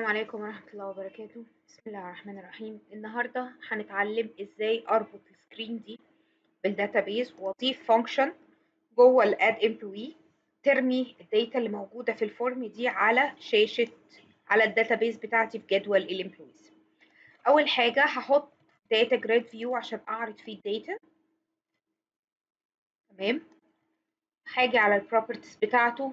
عليكم ورحمة الله وبركاته بسم الله الرحمن الرحيم النهاردة هنتعلم ازاي اربط السكرين دي بالداتابيز واضيف فانكشن جوه الاد امبلوي ترمي الداتا اللي موجودة في الفورم دي على شاشة على الداتابيز بتاعتي في جدول الامبلويز اول حاجة هحط داتا جريد فيو عشان اعرض فيه الداتا تمام هاجي على البروبرتيز بتاعته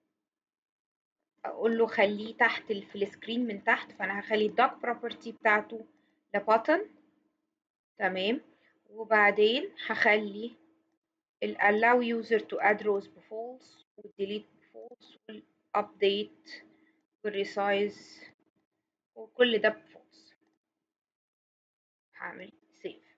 اقول له خليه تحت ال- في السكرين من تحت فانا هخلي الدوك بروبرتي بتاعته لباتن تمام وبعدين هخلي ال allow user to add rows بفولس والdelete بفولس والupdate والresize وكل ده بفولس هعمل save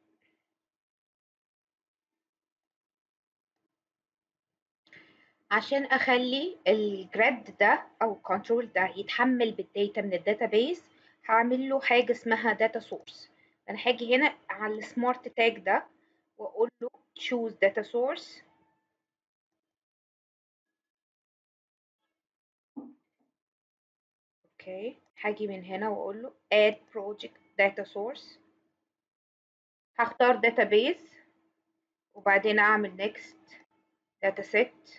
عشان اخلي الجراد ده او الكنترول ده يتحمل بالداتا من الداتابيز هعمل له حاجه اسمها داتا سورس انا هاجي هنا على السمارت تاج ده واقول له choose data source اوكي هاجي من هنا واقول له add project data source هختار database وبعدين اعمل next data set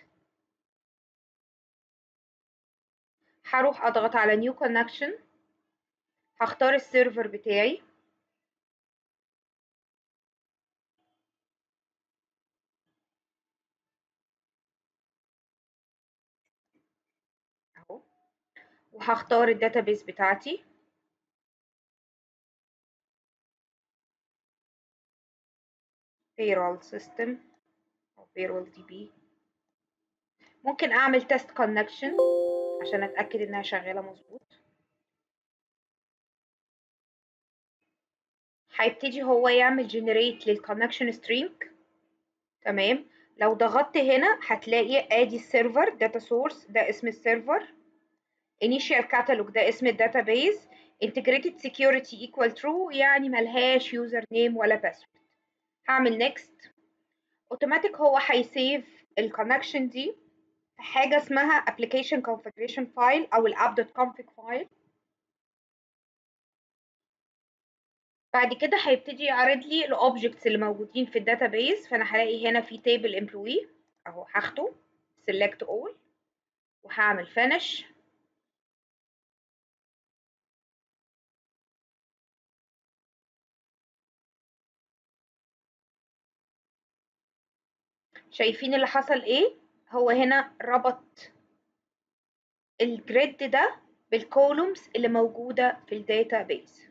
هروح اضغط على new connection هختار السيرفر بتاعي اهو وهختار الداتابيس بتاعتي payroll system او payroll db ممكن اعمل test connection عشان اتاكد انها شغاله مظبوط هيبتدي هو يعمل generate للconnection string تمام لو ضغطت هنا هتلاقي ادي السيرفر داتا سورس ده اسم السيرفر initial catalog ده اسم الداتابيز integrated security equal true يعني ملهاش يوزر نيم ولا باسورد هعمل next اوتوماتيك هو هيسيف الكونكشن دي في حاجه اسمها application configuration file او الapp.config file بعد كده هيبتدي يعرض لي الاوبجكتس اللي موجودين في الداتابيز فانا هلاقي هنا في table employee اهو هاخده select all وهعمل finish شايفين اللي حصل ايه هو هنا ربط الجريد ده بالكولومز اللي موجودة في الداتابيز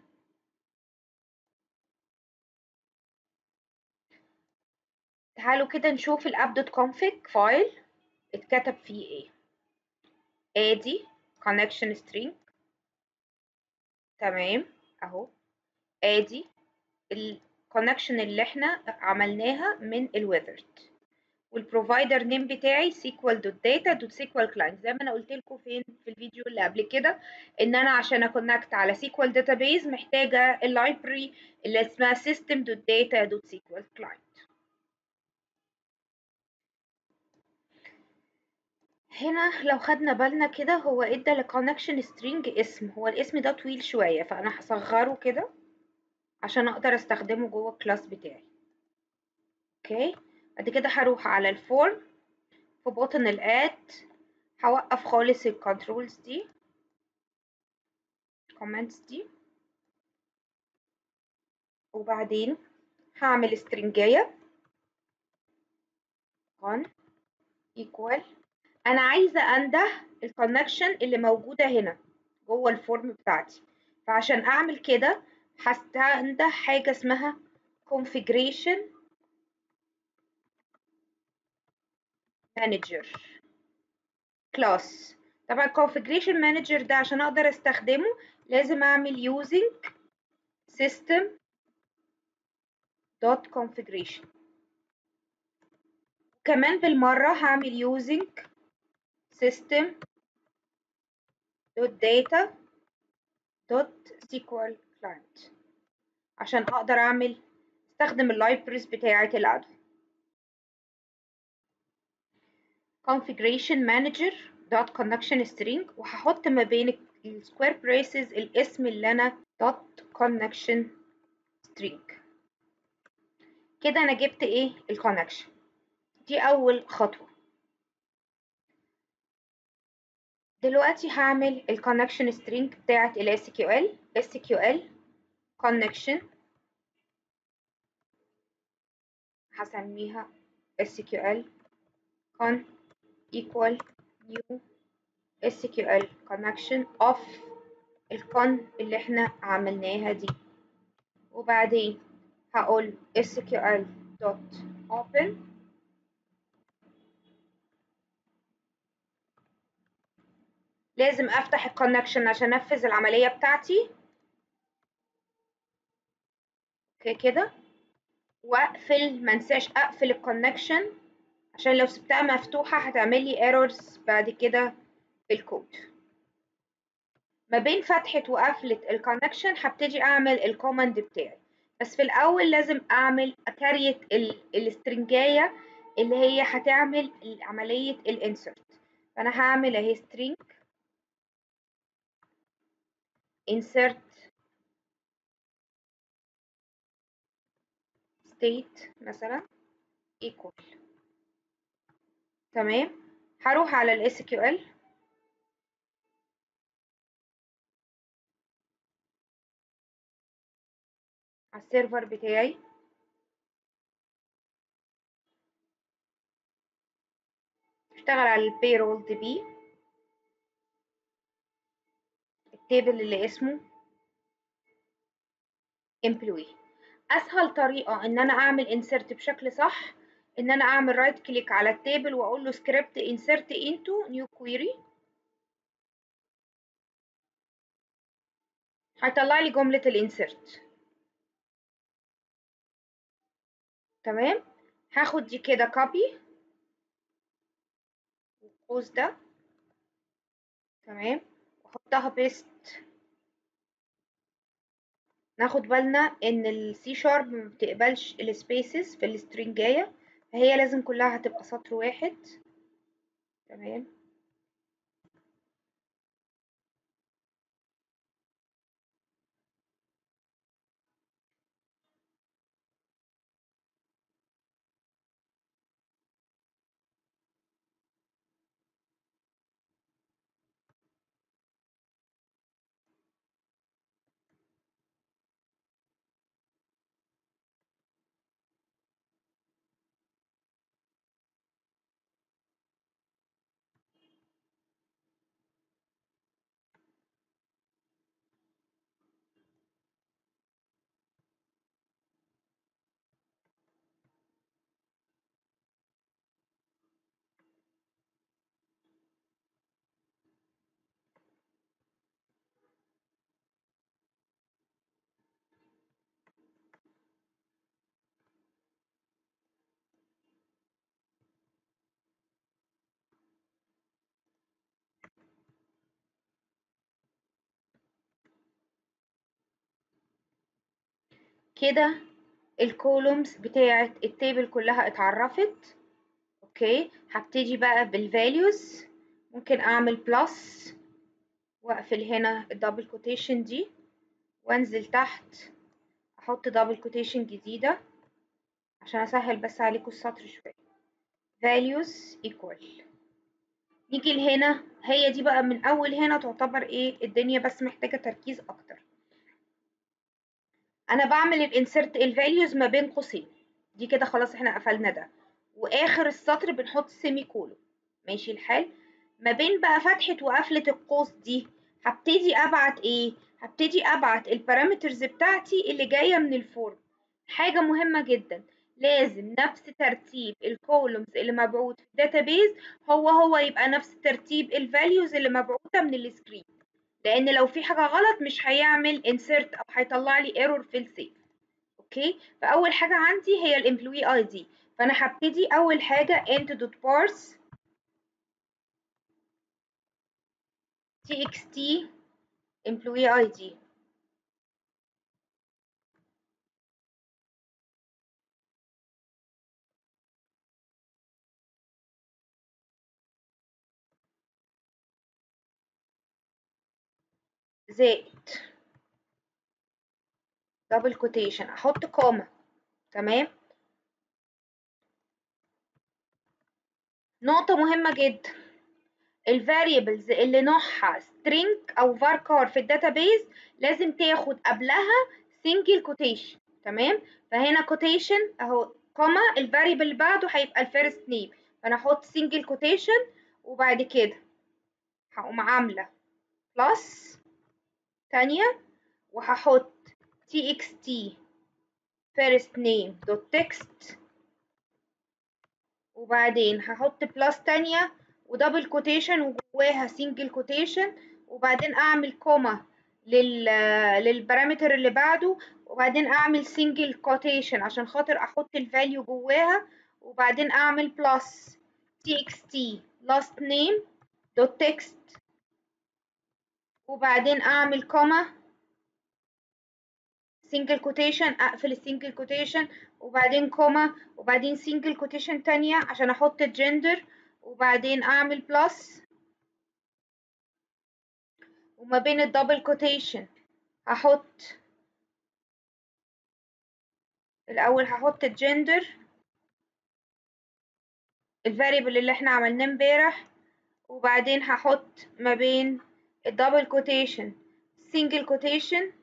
تعالوا كده نشوف الاب.config فايل اتكتب فيه ايه ادي connection string تمام اهو ادي الكونكشن اللي احنا عملناها من الويذرد والبروفايدر نيم بتاعي sql.data.sql client زي ما انا قلت لكم فين في الفيديو اللي قبل كده ان انا عشان اكونكت على SQL database محتاجه اللايبرري اللي اسمها system.data.sql client هنا لو خدنا بالنا كده هو ادى للكونكشن سترينج اسم هو الاسم ده طويل شويه فانا هصغره كده عشان اقدر استخدمه جوه الكلاس بتاعي اوكي بعد كده هروح على الفورم في بوتن الاد هوقف خالص الكنترولز دي الكومنتس دي وبعدين هعمل استرنجية on equal انا عايزة انده الكونكشن اللي موجودة هنا جوه الفورم بتاعتي فعشان اعمل كده هستنده حاجة اسمها configuration manager class طبعا configuration manager ده عشان اقدر استخدمه لازم اعمل using system dot configuration كمان بالمرة هعمل using system dot data dot SQL client عشان اقدر اعمل استخدم اللايبرز بتاعة الادو configuration manager dot connection string وهحط ما بين السكوير بريسز الاسم اللي انا دوت كونكشن سترينج كده انا جبت ايه الكونكشن دي اول خطوه دلوقتي هعمل الكونكشن سترينج بتاعه ال SQL SQL connection هسميها SQL con equal new SQL connection of الكون اللي احنا عملناها دي وبعدين هقول SQL dot open لازم افتح الكونكشن عشان انفذ العمليه بتاعتي اوكي كده واقفل منساش اقفل الكونكشن عشان لو سبتها مفتوحه هتعمل لي ايرورز بعد كده في الكود ما بين فتحه وقفله الكونكشن هبتدي اعمل الكوماند بتاعي بس في الاول لازم اعمل اكريت السترنجايه اللي هي هتعمل عمليه الانسرت فانا هعمل اهي string insert state مثلا equal تمام هروح على ال SQL على السيرفر بتاعي اشتغل على البيرول دي بي التيبل اللي اسمه employee اسهل طريقه ان انا اعمل insert بشكل صح ان انا اعمل رايت كليك على التيبل واقول له سكريبت insert into new query هيطلع لي جمله الانسرت تمام هاخد دي كده كوبي والقوس ده تمام واحطها بيست ناخد بالنا ان السي شارب ما بتقبلش السبيسز في السترنجايه فهي لازم كلها هتبقى سطر واحد تمام كده الكولومز بتاعه التيبل كلها اتعرفت اوكي هبتدي بقى بالفاليوز ممكن اعمل بلس واقفل هنا الدبل كوتيشن دي وانزل تحت احط دبل كوتيشن جديده عشان اسهل بس عليكم السطر شويه values equal نيجي لهنا هي دي بقى من اول هنا تعتبر ايه الدنيا بس محتاجه تركيز اكتر انا بعمل الانسرت الفاليوز ما بين قوسين دي كده خلاص احنا قفلنا ده واخر السطر بنحط سيمي كولون ماشي الحال ما بين بقى فتحه وقفله القوس دي هبتدي ابعت ايه هبتدي ابعت البارامترز بتاعتي اللي جايه من الفورم حاجه مهمه جدا لازم نفس ترتيب الكولومز اللي مبعوث في الداتابيز هو هو يبقى نفس ترتيب الفاليوز اللي مبعوثه من السكرين لان لو في حاجه غلط مش هيعمل insert او هيطلع لي ايرور في السيف اوكي فاول حاجه عندي هي الامبلوي اي دي فانا هبتدي اول حاجه int دوت parse txt employee id زائد دبل كوتيشن احط كوما تمام نقطة مهمة جدا الفاريبلز اللي نوعها string او varchar في الداتابيز لازم تاخد قبلها single quotation تمام فهنا quotation اهو كوما الفاريبل اللي بعده هيبقى الفيرست نيم فانا احط single quotation وبعد كده هقوم عاملة بلس تانية وهحط txt first name dot text وبعدين هحط بلس تانية ودبل كوتيشن وجواها سنجل كوتيشن وبعدين اعمل كوما لل للبارامتر اللي بعده وبعدين اعمل سنجل كوتيشن عشان خاطر احط الفاليو جواها وبعدين اعمل بلس txt last name dot text وبعدين اعمل كوما سنجل كوتيشن اقفل السنجل كوتيشن وبعدين كوما وبعدين سنجل كوتيشن تانية عشان احط الجندر وبعدين اعمل بلس وما بين الدبل كوتيشن هحط الاول هحط الجندر الفاريبل اللي احنا عملناه امبارح وبعدين هحط ما بين الدبل كوتيشن سنجل كوتيشن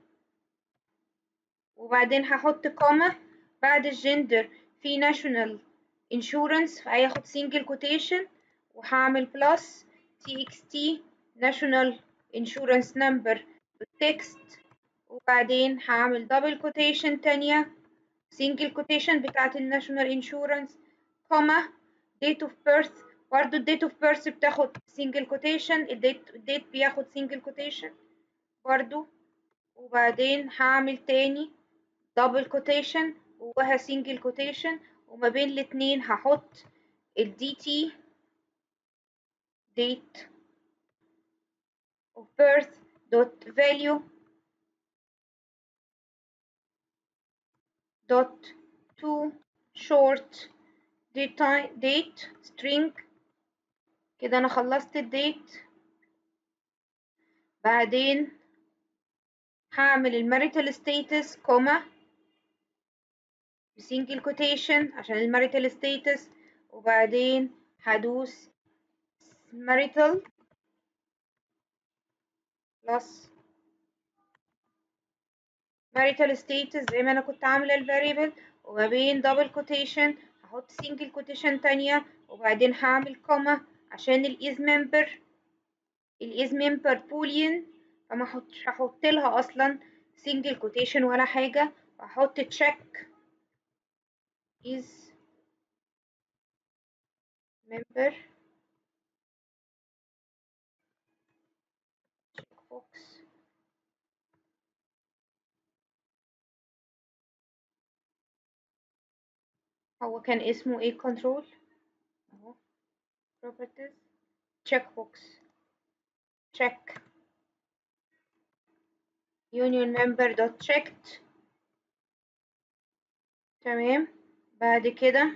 وبعدين هحط كوما بعد الجندر في ناشونال انشورنس فهياخد سنجل كوتيشن وهعمل بلس تي اكس تي ناشونال انشورنس نمبر بالتكست وبعدين هعمل دبل كوتيشن تانية سنجل كوتيشن بتاعت الناشونال انشورنس كوما date of birth برضو الديت اوف بيرث بتاخد سنجل كوتيشن الديت الديت بياخد سنجل كوتيشن برضو وبعدين هعمل تاني دبل كوتيشن جواها سنجل كوتيشن وما بين الاتنين هحط ال dt date of birth dot value dot to short date date string كده انا خلصت الديت بعدين هعمل الماريتال ستاتس كوما بسنجل كوتيشن عشان الماريتال ستاتس وبعدين هدوس marital بلس marital status زي ما انا كنت عامله الفاريبل وما بين دبل كوتيشن هحط سنجل كوتيشن تانية وبعدين هعمل كوما عشان الايز ممبر الايز ممبر بولين فما احطش هحط لها اصلا سنجل كوتيشن ولا حاجه واحط تشيك is member checkbox هو كان اسمه ايه كنترول اهو properties checkbox check union member dot checked تمام بعد كده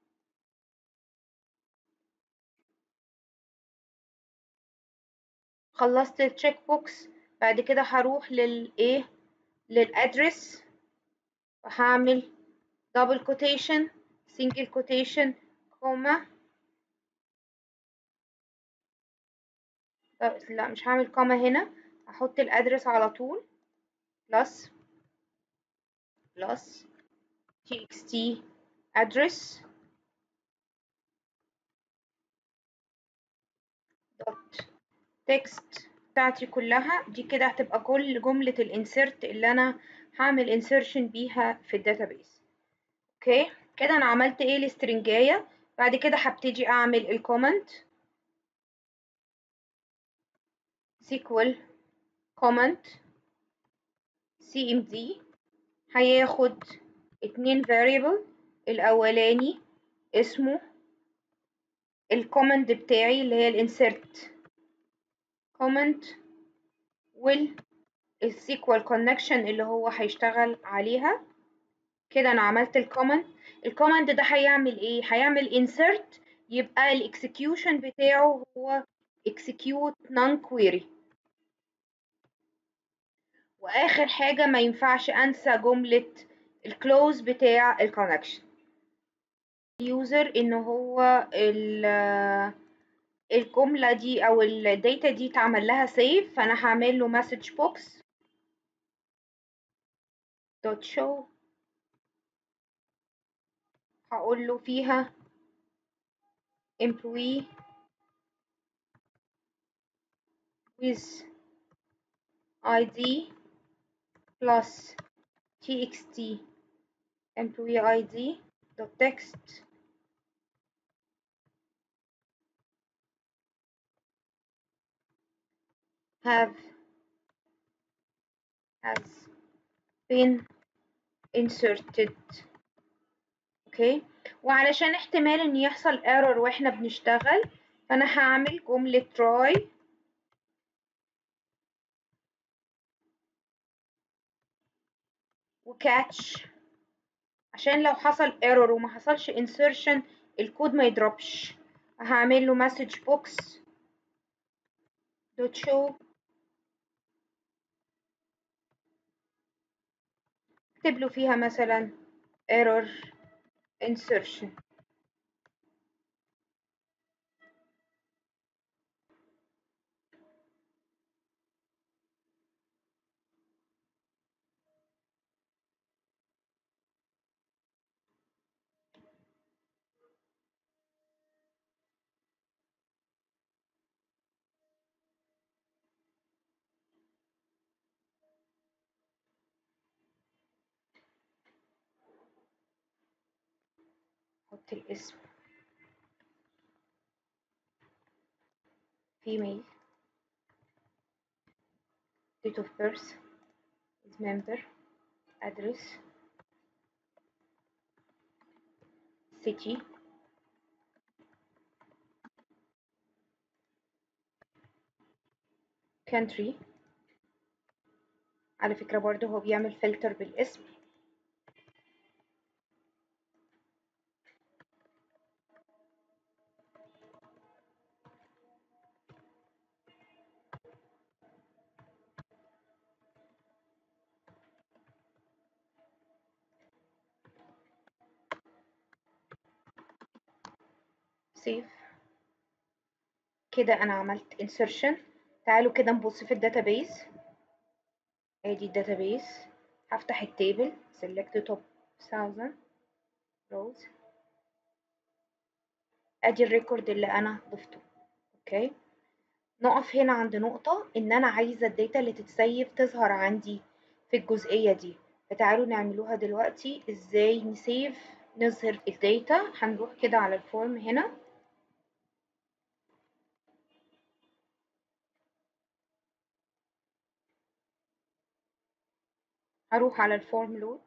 خلصت التشيك بوكس بعد كده هروح للايه للادرس وهعمل دبل كوتيشن سنجل كوتيشن كوما لا مش هعمل كوما هنا هحط الادرس على طول بلس بلس txt address dot text بتاعتي كلها دي كده هتبقى كل جملة الانسيرت اللي انا هعمل انسيرشن بيها في الداتابيس اوكي كده انا عملت ايه السترنجاية بعد كده هبتدي اعمل الكومنت سيكوال كومنت cmd هياخد اتنين variable الاولاني اسمه الكومنت بتاعي اللي هي الانسيرت كومنت والسيكوال كونكشن اللي هو هيشتغل عليها كده انا عملت الكومنت الكومنت ده هيعمل ايه هيعمل insert يبقى الاكسكيوشن بتاعه هو execute non query واخر حاجه ما ينفعش انسى جمله الكلوز بتاع الكونكشن اليوزر ان هو الجمله دي او الداتا دي اتعمل لها سيف فانا هعمل له مسج بوكس دوت شو هقول له فيها employee with id plus txt employee id dot text have has been inserted اوكي وعلشان احتمال ان يحصل error واحنا بنشتغل فانا هعمل جملة try وكاتش عشان لو حصل error وما حصلش insertion الكود ما يضربش هعمل له message box dot show اكتب له فيها مثلا error insertion حط الاسم female date of birth is member address city country على فكرة برضه هو بيعمل فلتر بالاسم save كده انا عملت insertion تعالوا كده نبص في الداتابيز ادي الداتابيز هفتح التيبل select top 1000 rows ادي الريكورد اللي انا ضفته اوكي نقف هنا عند نقطة ان انا عايزة الداتا اللي تتسيف تظهر عندي في الجزئية دي فتعالوا نعملوها دلوقتي ازاي نسيف نظهر الداتا هنروح كده على الفورم هنا هروح على الفورم لود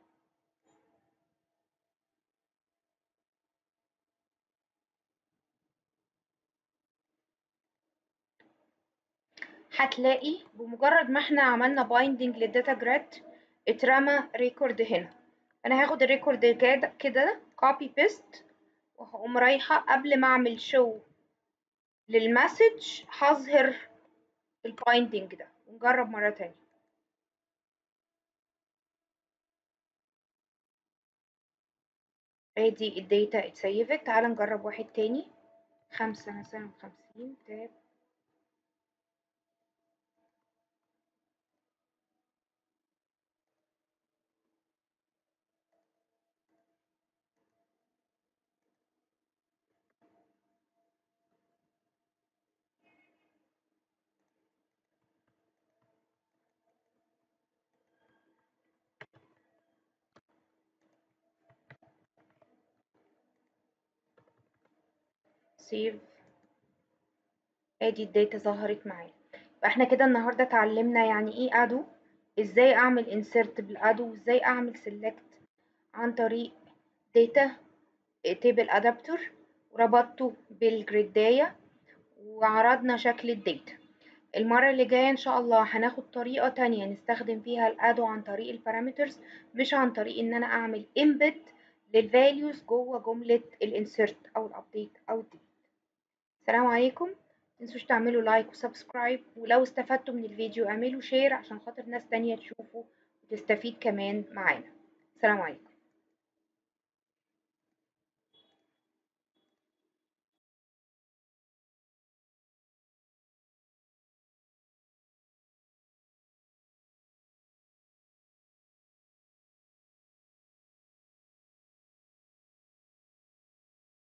هتلاقي بمجرد ما احنا عملنا بايندنج للداتا جراد اترمى ريكورد هنا انا هاخد الريكورد كده كده كوبي بيست وهقوم رايحه قبل ما اعمل شو للمسج هظهر البايندنج ده ونجرب مره تانية ادي الداتا اتسيفت تعال نجرب واحد تاني خمسة مثلا خمسين تاب سيف ادي الداتا ظهرت معايا فاحنا كده النهارده اتعلمنا يعني ايه ادو ازاي اعمل انسيرت بالادو وازاي اعمل سيلكت عن طريق داتا تيبل ادابتور وربطته بالجريدايه وعرضنا شكل الداتا المرة اللي جاية إن شاء الله هناخد طريقة تانية نستخدم فيها الأدو عن طريق البارامترز مش عن طريق إن أنا أعمل embed للفاليوز جوه جملة الانسيرت أو الأبديت أو الديليت السلام عليكم متنسوش تعملوا لايك وسبسكرايب ولو استفدتوا من الفيديو اعملوا شير عشان خاطر ناس تانية تشوفه وتستفيد كمان معانا السلام عليكم